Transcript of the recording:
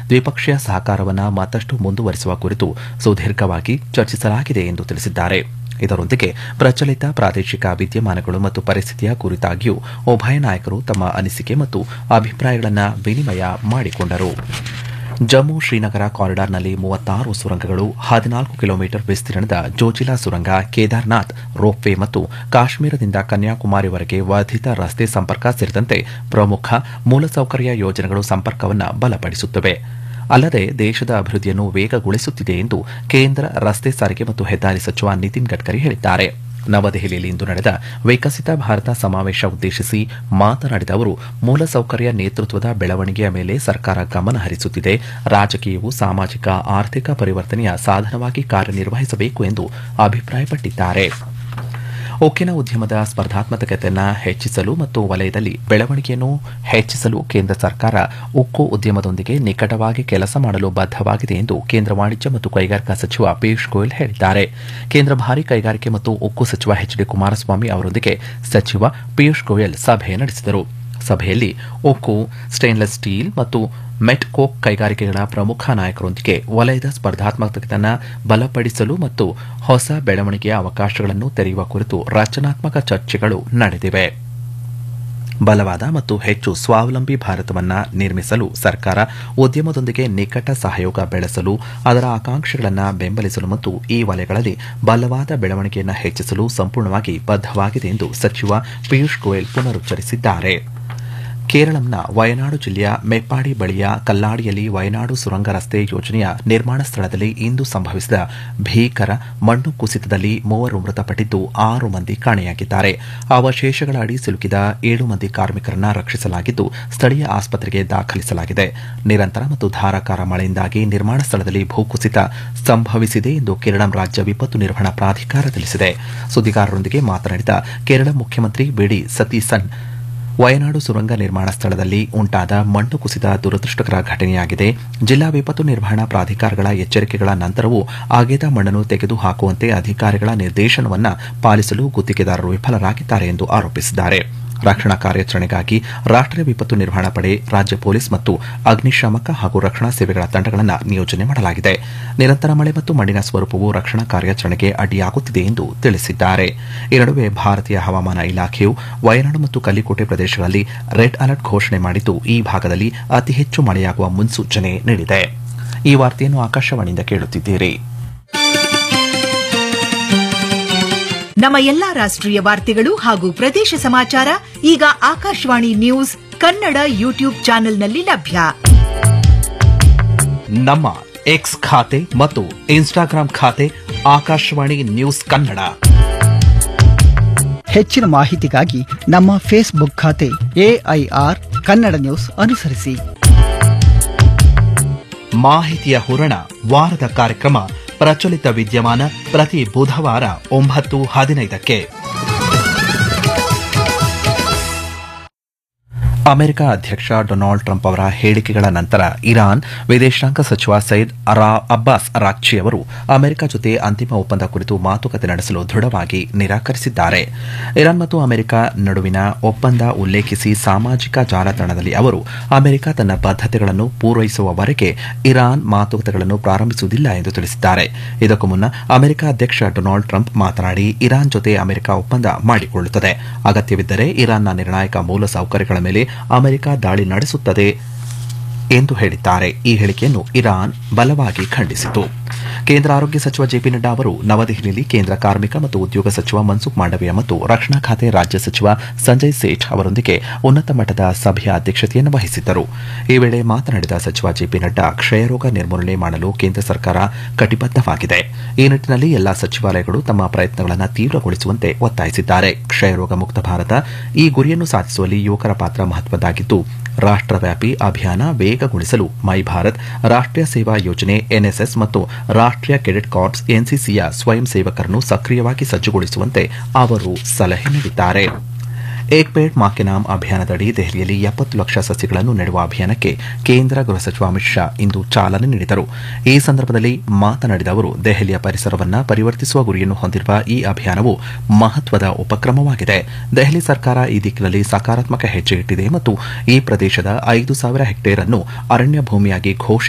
ದ್ವಿಪಕ್ಷೀಯ ಸಹಕಾರವನ್ನು ಮತ್ತಷ್ಟು ಮುಂದುವರಿಸುವ ಕುರಿತು ಸುದೀರ್ಘವಾಗಿ ಚರ್ಚಿಸಲಾಗಿದೆ ಎಂದು ತಿಳಿಸಿದ್ದಾರೆ ಇದರೊಂದಿಗೆ ಪ್ರಚಲಿತ ಪ್ರಾದೇಶಿಕ ವಿದ್ಯಮಾನಗಳು ಮತ್ತು ಪರಿಸ್ಥಿತಿಯ ಕುರಿತಾಗಿಯೂ ಉಭಯ ನಾಯಕರು ತಮ್ಮ ಅನಿಸಿಕೆ ಮತ್ತು ಅಭಿಪ್ರಾಯಗಳನ್ನು ವಿನಿಮಯ ಮಾಡಿಕೊಂಡರು ಜಮ್ಮು ಶ್ರೀನಗರ ಕಾರಿಡಾರ್ನಲ್ಲಿ ಮೂವತ್ತಾರು ಸುರಂಗಗಳು ಹದಿನಾಲ್ಕು ಕಿಲೋಮೀಟರ್ ವಿಸ್ತೀರ್ಣದ ಜೋಜಿಲಾ ಸುರಂಗ ಕೇದಾರ್ನಾಥ್ ರೋಪ್ವೇ ಮತ್ತು ಕಾಶ್ಮೀರದಿಂದ ಕನ್ಯಾಕುಮಾರಿವರೆಗೆ ವರ್ಧಿತ ರಸ್ತೆ ಸಂಪರ್ಕ ಸೇರಿದಂತೆ ಪ್ರಮುಖ ಮೂಲಸೌಕರ್ಯ ಯೋಜನೆಗಳು ಸಂಪರ್ಕವನ್ನು ಬಲಪಡಿಸುತ್ತವೆ ಅಲ್ಲದೆ ದೇಶದ ಅಭಿವೃದ್ಧಿಯನ್ನು ವೇಗಗೊಳಿಸುತ್ತಿದೆ ಎಂದು ಕೇಂದ್ರ ರಸ್ತೆ ಸಾರಿಗೆ ಮತ್ತು ಹೆದ್ದಾರಿ ಸಚಿವ ನಿತಿನ್ ಗಡ್ಕರಿ ಹೇಳಿದ್ದಾರೆ ನವದೆಹಲಿಯಲ್ಲಿ ಇಂದು ನಡೆದ ವಿಕಸಿತ ಭಾರತ ಸಮಾವೇಶ ಉದ್ದೇಶಿಸಿ ಮಾತನಾಡಿದ ಅವರು ಮೂಲಸೌಕರ್ಯ ನೇತೃತ್ವದ ಬೆಳವಣಿಗೆಯ ಮೇಲೆ ಸರ್ಕಾರ ಗಮನ ಹರಿಸುತ್ತಿದೆ ರಾಜಕೀಯವು ಸಾಮಾಜಿಕ ಆರ್ಥಿಕ ಪರಿವರ್ತನೆಯ ಸಾಧನವಾಗಿ ಕಾರ್ಯನಿರ್ವಹಿಸಬೇಕು ಎಂದು ಅಭಿಪ್ರಾಯಪಟ್ಟಿದ್ದಾರೆ ಉಕ್ಕಿನ ಉದ್ಯಮದ ಸ್ಪರ್ಧಾತ್ಮಕತೆಯನ್ನು ಹೆಚ್ಚಿಸಲು ಮತ್ತು ವಲಯದಲ್ಲಿ ಬೆಳವಣಿಗೆಯನ್ನು ಹೆಚ್ಚಿಸಲು ಕೇಂದ್ರ ಸರ್ಕಾರ ಉಕ್ಕು ಉದ್ಯಮದೊಂದಿಗೆ ನಿಕಟವಾಗಿ ಕೆಲಸ ಮಾಡಲು ಬದ್ದವಾಗಿದೆ ಎಂದು ಕೇಂದ್ರ ವಾಣಿಜ್ಯ ಮತ್ತು ಕೈಗಾರಿಕಾ ಸಚಿವ ಪಿಯೂಷ್ ಗೋಯಲ್ ಹೇಳಿದ್ದಾರೆ ಕೇಂದ್ರ ಭಾರಿ ಕೈಗಾರಿಕೆ ಮತ್ತು ಉಕ್ಕು ಸಚಿವ ಎಚ್ ಡಿ ಕುಮಾರಸ್ವಾಮಿ ಅವರೊಂದಿಗೆ ಸಚಿವ ಪಿಯೂಷ್ ಗೋಯಲ್ ಸಭೆ ನಡೆಸಿದರು ಸಭೆಯಲ್ಲಿ ಉಕ್ಕು ಸ್ಟೇನ್ಲೆಸ್ ಸ್ಟೀಲ್ ಮತ್ತು ಮೆಟ್ ಕೋಕ್ ಕೈಗಾರಿಕೆಗಳ ಪ್ರಮುಖ ನಾಯಕರೊಂದಿಗೆ ವಲಯದ ಸ್ಪರ್ಧಾತ್ಮಕತೆಯನ್ನು ಬಲಪಡಿಸಲು ಮತ್ತು ಹೊಸ ಬೆಳವಣಿಗೆಯ ಅವಕಾಶಗಳನ್ನು ತೆರೆಯುವ ಕುರಿತು ರಚನಾತ್ಮಕ ಚರ್ಚೆಗಳು ನಡೆದಿವೆ ಬಲವಾದ ಮತ್ತು ಹೆಚ್ಚು ಸ್ವಾವಲಂಬಿ ಭಾರತವನ್ನ ನಿರ್ಮಿಸಲು ಸರ್ಕಾರ ಉದ್ಯಮದೊಂದಿಗೆ ನಿಕಟ ಸಹಯೋಗ ಬೆಳೆಸಲು ಅದರ ಆಕಾಂಕ್ಷೆಗಳನ್ನು ಬೆಂಬಲಿಸಲು ಮತ್ತು ಈ ವಲಯಗಳಲ್ಲಿ ಬಲವಾದ ಬೆಳವಣಿಗೆಯನ್ನು ಹೆಚ್ಚಿಸಲು ಸಂಪೂರ್ಣವಾಗಿ ಬದ್ದವಾಗಿದೆ ಎಂದು ಸಚಿವ ಪಿಯೂಷ್ ಗೋಯಲ್ ಪುನರುಚ್ಚರಿಸಿದ್ದಾರೆ ಕೇರಳಂನ ವಯನಾಡು ಜಿಲ್ಲೆಯ ಮೆಪ್ಪಾಡಿ ಬಳಿಯ ಕಲ್ಲಾಡಿಯಲ್ಲಿ ವಯನಾಡು ಸುರಂಗ ರಸ್ತೆ ಯೋಜನೆಯ ನಿರ್ಮಾಣ ಸ್ಥಳದಲ್ಲಿ ಇಂದು ಸಂಭವಿಸಿದ ಭೀಕರ ಮಣ್ಣು ಕುಸಿತದಲ್ಲಿ ಮೂವರು ಮೃತಪಟ್ಟಿದ್ದು ಆರು ಮಂದಿ ಕಾಣೆಯಾಗಿದ್ದಾರೆ ಅವಶೇಷಗಳ ಅಡಿ ಸಿಲುಕಿದ ಏಳು ಮಂದಿ ಕಾರ್ಮಿಕರನ್ನ ರಕ್ಷಿಸಲಾಗಿದ್ದು ಸ್ಥಳೀಯ ಆಸ್ಪತ್ರೆಗೆ ದಾಖಲಿಸಲಾಗಿದೆ ನಿರಂತರ ಮತ್ತು ಧಾರಾಕಾರ ಮಳೆಯಿಂದಾಗಿ ನಿರ್ಮಾಣ ಸ್ಥಳದಲ್ಲಿ ಭೂಕುಸಿತ ಸಂಭವಿಸಿದೆ ಎಂದು ಕೇರಳ ರಾಜ್ಯ ವಿಪತ್ತು ನಿರ್ವಹಣಾ ಪ್ರಾಧಿಕಾರ ತಿಳಿಸಿದೆ ಸುದ್ದಿಗಾರರೊಂದಿಗೆ ಮಾತನಾಡಿದ ಕೇರಳ ಮುಖ್ಯಮಂತ್ರಿ ಬಿಡಿ ಸತೀಸನ್ ವಯನಾಡು ಸುರಂಗ ನಿರ್ಮಾಣ ಸ್ಥಳದಲ್ಲಿ ಉಂಟಾದ ಮಣ್ಣು ಕುಸಿದ ದುರದೃಷ್ಟಕರ ಘಟನೆಯಾಗಿದೆ ಜಿಲ್ಲಾ ವಿಪತ್ತು ನಿರ್ವಹಣಾ ಪ್ರಾಧಿಕಾರಗಳ ಎಚ್ಚರಿಕೆಗಳ ನಂತರವೂ ಅಗೆದ ಮಣ್ಣನ್ನು ತೆಗೆದುಹಾಕುವಂತೆ ಅಧಿಕಾರಿಗಳ ನಿರ್ದೇಶನವನ್ನ ಪಾಲಿಸಲು ಗುತ್ತಿಗೆದಾರರು ವಿಫಲರಾಗಿದ್ದಾರೆ ಎಂದು ಆರೋಪಿಸಿದ್ದಾರೆ ರಕ್ಷಣಾ ಕಾರ್ಯಾಚರಣೆಗಾಗಿ ರಾಷ್ಟ್ರೀಯ ವಿಪತ್ತು ನಿರ್ವಹಣಾ ಪಡೆ ರಾಜ್ಯ ಪೊಲೀಸ್ ಮತ್ತು ಅಗ್ನಿಶಾಮಕ ಹಾಗೂ ರಕ್ಷಣಾ ಸೇವೆಗಳ ತಂಡಗಳನ್ನು ನಿಯೋಜನೆ ಮಾಡಲಾಗಿದೆ ನಿರಂತರ ಮಳೆ ಮತ್ತು ಮಣ್ಣಿನ ಸ್ವರೂಪವು ರಕ್ಷಣಾ ಕಾರ್ಯಾಚರಣೆಗೆ ಅಡ್ಡಿಯಾಗುತ್ತಿದೆ ಎಂದು ತಿಳಿಸಿದ್ದಾರೆ ಈ ನಡುವೆ ಭಾರತೀಯ ಹವಾಮಾನ ಇಲಾಖೆಯು ವಯನಾಡು ಮತ್ತು ಕಲ್ಲಿಕೋಟೆ ಪ್ರದೇಶಗಳಲ್ಲಿ ರೆಡ್ ಅಲರ್ಟ್ ಘೋಷಣೆ ಮಾಡಿದ್ದು ಈ ಭಾಗದಲ್ಲಿ ಅತಿ ಹೆಚ್ಚು ಮಳೆಯಾಗುವ ಮುನ್ಸೂಚನೆ ನೀಡಿದೆ ಈ ವಾರ್ತೆಯನ್ನು ಆಕಾಶವಾಣಿಯಿಂದ ಕೇಳುತ್ತಿದ್ದೀರಿ ನಮ್ಮ ಎಲ್ಲಾ ರಾಷ್ಟ್ರೀಯ ವಾರ್ತೆಗಳು ಹಾಗೂ ಪ್ರದೇಶ ಸಮಾಚಾರ ಈಗ ಆಕಾಶವಾಣಿ ನ್ಯೂಸ್ ಕನ್ನಡ ಯೂಟ್ಯೂಬ್ ಚಾನೆಲ್ನಲ್ಲಿ ಲಭ್ಯ ನಮ್ಮ ಎಕ್ಸ್ ಖಾತೆ ಮತ್ತು ಇನ್ಸ್ಟಾಗ್ರಾಂ ಖಾತೆ ಆಕಾಶವಾಣಿ ನ್ಯೂಸ್ ಕನ್ನಡ ಹೆಚ್ಚಿನ ಮಾಹಿತಿಗಾಗಿ ನಮ್ಮ ಫೇಸ್ಬುಕ್ ಖಾತೆ ಎಐಆರ್ ಕನ್ನಡ ನ್ಯೂಸ್ ಅನುಸರಿಸಿ ಮಾಹಿತಿಯ ಹೂರಣ ವಾರದ ಕಾರ್ಯಕ್ರಮ ಪ್ರಚಲಿತ ವಿದ್ಯಮಾನ ಪ್ರತಿ ಬುಧವಾರ ಒಂಬತ್ತು ಹದಿನೈದಕ್ಕೆ ಅಮೆರಿಕ ಅಧ್ಯಕ್ಷ ಡೊನಾಲ್ಡ್ ಟ್ರಂಪ್ ಅವರ ಹೇಳಿಕೆಗಳ ನಂತರ ಇರಾನ್ ವಿದೇಶಾಂಗ ಸಚಿವ ಸೈದ್ ಅರಾ ಅಬ್ಬಾಸ್ ಅರಾಕ್ಚಿ ಅವರು ಅಮೆರಿಕ ಜೊತೆ ಅಂತಿಮ ಒಪ್ಪಂದ ಕುರಿತು ಮಾತುಕತೆ ನಡೆಸಲು ದೃಢವಾಗಿ ನಿರಾಕರಿಸಿದ್ದಾರೆ ಇರಾನ್ ಮತ್ತು ಅಮೆರಿಕ ನಡುವಿನ ಒಪ್ಪಂದ ಉಲ್ಲೇಖಿಸಿ ಸಾಮಾಜಿಕ ಜಾಲತಾಣದಲ್ಲಿ ಅವರು ಅಮೆರಿಕ ತನ್ನ ಬದ್ಧತೆಗಳನ್ನು ಪೂರೈಸುವವರೆಗೆ ಇರಾನ್ ಮಾತುಕತೆಗಳನ್ನು ಪ್ರಾರಂಭಿಸುವುದಿಲ್ಲ ಎಂದು ತಿಳಿಸಿದ್ದಾರೆ ಇದಕ್ಕೂ ಮುನ್ನ ಅಮೆರಿಕ ಅಧ್ಯಕ್ಷ ಡೊನಾಲ್ಡ್ ಟ್ರಂಪ್ ಮಾತನಾಡಿ ಇರಾನ್ ಜೊತೆ ಅಮೆರಿಕ ಒಪ್ಪಂದ ಮಾಡಿಕೊಳ್ಳುತ್ತದೆ ಅಗತ್ಯವಿದ್ದರೆ ಇರಾನ್ನ ನಿರ್ಣಾಯಕ ಮೂಲಸೌಕರ್ಯಗಳ ಮೇಲೆ ಅಮೆರಿಕ ದಾಳಿ ನಡೆಸುತ್ತದೆ ಎಂದು ಹೇಳಿದ್ದಾರೆ ಈ ಹೇಳಿಕೆಯನ್ನು ಇರಾನ್ ಬಲವಾಗಿ ಖಂಡಿಸಿತು ಕೇಂದ್ರ ಆರೋಗ್ಯ ಸಚಿವ ಜೆಪಿ ನಡ್ಡಾ ಅವರು ನವದೆಹಲಿಯಲ್ಲಿ ಕೇಂದ್ರ ಕಾರ್ಮಿಕ ಮತ್ತು ಉದ್ಯೋಗ ಸಚಿವ ಮನ್ಸುಖ್ ಮಾಂಡವೀಯ ಮತ್ತು ರಕ್ಷಣಾ ಖಾತೆ ರಾಜ್ಯ ಸಚಿವ ಸಂಜಯ್ ಸೇಠ್ ಅವರೊಂದಿಗೆ ಉನ್ನತ ಮಟ್ಟದ ಸಭೆಯ ಅಧ್ಯಕ್ಷತೆಯನ್ನು ವಹಿಸಿದ್ದರು ಈ ವೇಳೆ ಮಾತನಾಡಿದ ಸಚಿವ ಜೆಪಿ ನಡ್ಡಾ ಕ್ಷಯರೋಗ ನಿರ್ಮೂಲನೆ ಮಾಡಲು ಕೇಂದ್ರ ಸರ್ಕಾರ ಕಟಿಬದ್ದವಾಗಿದೆ ಈ ನಿಟ್ಟಿನಲ್ಲಿ ಎಲ್ಲಾ ಸಚಿವಾಲಯಗಳು ತಮ್ಮ ಪ್ರಯತ್ನಗಳನ್ನು ತೀವ್ರಗೊಳಿಸುವಂತೆ ಒತ್ತಾಯಿಸಿದ್ದಾರೆ ಕ್ಷಯರೋಗ ಮುಕ್ತ ಭಾರತ ಈ ಗುರಿಯನ್ನು ಸಾಧಿಸುವಲ್ಲಿ ಯುವಕರ ಪಾತ್ರ ಮಹತ್ವದ್ದಾಗಿದ್ದು ರಾಷ್ಟ್ರವ್ಯಾಪಿ ಅಭಿಯಾನ ವೇಗಗೊಳಿಸಲು ಮೈ ಭಾರತ್ ರಾಷ್ಟ್ರೀಯ ಸೇವಾ ಯೋಜನೆ ಎನ್ಎಸ್ಎಸ್ ಮತ್ತು ರಾಷ್ಟ್ರೀಯ ಕೆಡೆಟ್ ಕಾರ್ಪ್ಸ್ ಎನ್ಸಿಸಿಯ ಸ್ವಯಂ ಸೇವಕರನ್ನು ಸಕ್ರಿಯವಾಗಿ ಸಜ್ಜುಗೊಳಿಸುವಂತೆ ಅವರು ಸಲಹೆ ನೀಡಿದ್ದಾರೆ ಏಕ್ ಪೇಡ್ ಮಾ ಕೆ ನಾಮ್ ಅಭಿಯಾನದಡಿ ದೆಹಲಿಯಲ್ಲಿ ಎಪ್ಪತ್ತು ಲಕ್ಷ ಸಸಿಗಳನ್ನು ನೆಡುವ ಅಭಿಯಾನಕ್ಕೆ ಕೇಂದ್ರ ಗೃಹ ಸಚಿವ ಅಮಿತ್ ಶಾ ಇಂದು ಚಾಲನೆ ನೀಡಿದರು ಈ ಸಂದರ್ಭದಲ್ಲಿ ಮಾತನಾಡಿದ ಅವರು ದೆಹಲಿಯ ಪರಿಸರವನ್ನು ಪರಿವರ್ತಿಸುವ ಗುರಿಯನ್ನು ಹೊಂದಿರುವ ಈ ಅಭಿಯಾನವು ಮಹತ್ವದ ಉಪಕ್ರಮವಾಗಿದೆ ದೆಹಲಿ ಸರ್ಕಾರ ಈ ದಿಕ್ಕಿನಲ್ಲಿ ಸಕಾರಾತ್ಮಕ ಹೆಜ್ಜೆ ಇಟ್ಟಿದೆ ಮತ್ತು ಈ ಪ್ರದೇಶದ ಐದು ಸಾವಿರ ಹೆಕ್ಟೇರ್ ಅನ್ನು ಅರಣ್ಯ ಭೂಮಿಯಾಗಿ ಘೋಷಿಸಿದೆ